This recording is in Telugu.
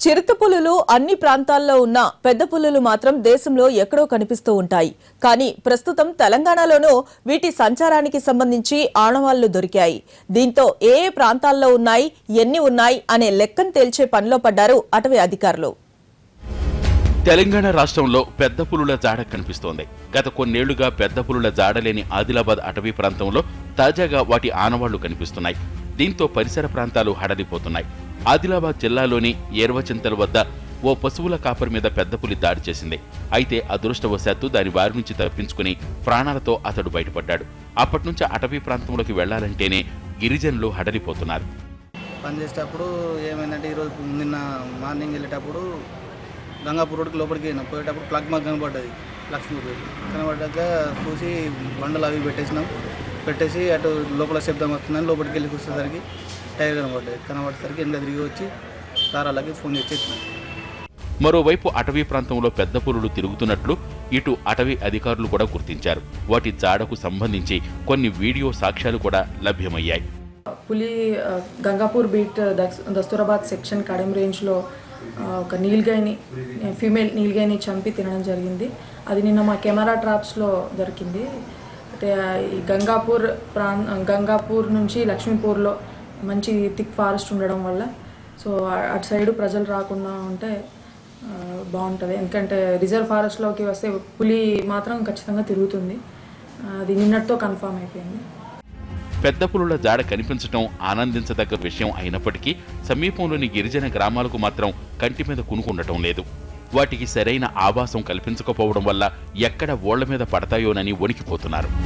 చిరుత పులులు అన్ని ప్రాంతాల్లో ఉన్న పెద్ద పులులు మాత్రం దేశంలో ఎక్కడో కనిపిస్తూ ఉంటాయి కానీ ప్రస్తుతం తెలంగాణలోనూ వీటి సంచారానికి సంబంధించి ఆనవాళ్లు దొరికాయి దీంతో ఏ ఏ ప్రాంతాల్లో ఉన్నాయి ఎన్ని ఉన్నాయి అనే లెక్కను తేల్చే పనిలో పడ్డారు అటవీ అధికారులు తెలంగాణ రాష్ట్రంలో పెద్ద పులుల జాడ కనిపిస్తోంది గత కొన్నేళ్లుగా పెద్ద పులుల జాడలేని ఆదిలాబాద్ అటవీ ప్రాంతంలో తాజాగా వాటి ఆనవాళ్లు కనిపిస్తున్నాయి దీంతో పరిసర ప్రాంతాలు హడలిపోతున్నాయి ఆదిలాబాద్ జిల్లాలోని ఏర్వచింతల వద్ద ఓ పశువుల కాపరి మీద పెద్ద పులి దాడి చేసింది అయితే అదృష్టవశాత్తు దాని బారి నుంచి తప్పించుకుని ప్రాణాలతో అతడు బయటపడ్డాడు అప్పటి నుంచి అటవీ ప్రాంతంలోకి వెళ్లాలంటేనే గిరిజనులు హడలిపోతున్నారు పనిచేసేటప్పుడు ఏమైందంటే ఈరోజు నిన్న మార్నింగ్ వెళ్ళేటప్పుడు గంగాపూర్ రోడ్కి లోపలికి పోయినాం పోయేటప్పుడు ప్లగ్ మాకు కనపడ్డది లక్ష్మీపూర్ కనపడ్డాక చూసి బండలు అవి పెట్టేసినాం పెట్టేసి అటు లోపల శబ్దం వస్తుందని లోపలికి వెళ్ళి చూసేసరికి టైర్ కనపడ్డది కనపడేసరికి ఇంకా తిరిగి వచ్చి సారాలకి ఫోన్ చేసి చెప్పినాం మరోవైపు అటవీ ప్రాంతంలో పెద్ద పులులు తిరుగుతున్నట్లు ఇటు అటవీ అధికారులు కూడా గుర్తించారు వాటి జాడకు సంబంధించి కొన్ని వీడియో సాక్ష్యాలు కూడా లభ్యమయ్యాయి పులి ఆ, గంగాపూర్ బీట్ దస్- దస్తూరాబాద్ సెక్షన్ కడెం రేంజ్లో ఆ, ఒక నీల్గాయని ఫీమేల్ నీల్గాయని చంపి తినడం జరిగింది అది నిన్న మా కెమెరా ట్రాప్స్లో దొరికింది అయితే ఆ, ఈ గంగాపూర్ ప్రాం గంగాపూర్ నుంచి లక్ష్మీపూర్లో మంచి థిక్ ఫారెస్ట్ ఉండడం వల్ల సో ఆ- అటు సైడ్ ప్రజలు రాకుండా ఉంటే ఆ, బాగుంటుంది ఎందుకంటే రిజర్వ్ ఫారెస్ట్లోకి వస్తే పులి మాత్రం ఖచ్చితంగా తిరుగుతుంది ఆ, అది నిన్నటితో కన్ఫామ్ అయిపోయింది పెద్ద పులుల జాడ కనిపించడం ఆనందించదగ్గ విషయం అయినప్పటికీ సమీపంలోని గిరిజన గ్రామాలకు మాత్రం కంటి మీద కునుకుండటం లేదు వాటికి సరైన ఆవాసం కల్పించకపోవడం వల్ల ఎక్కడ ఓళ్ల మీద పడతాయోనని వణికిపోతున్నారు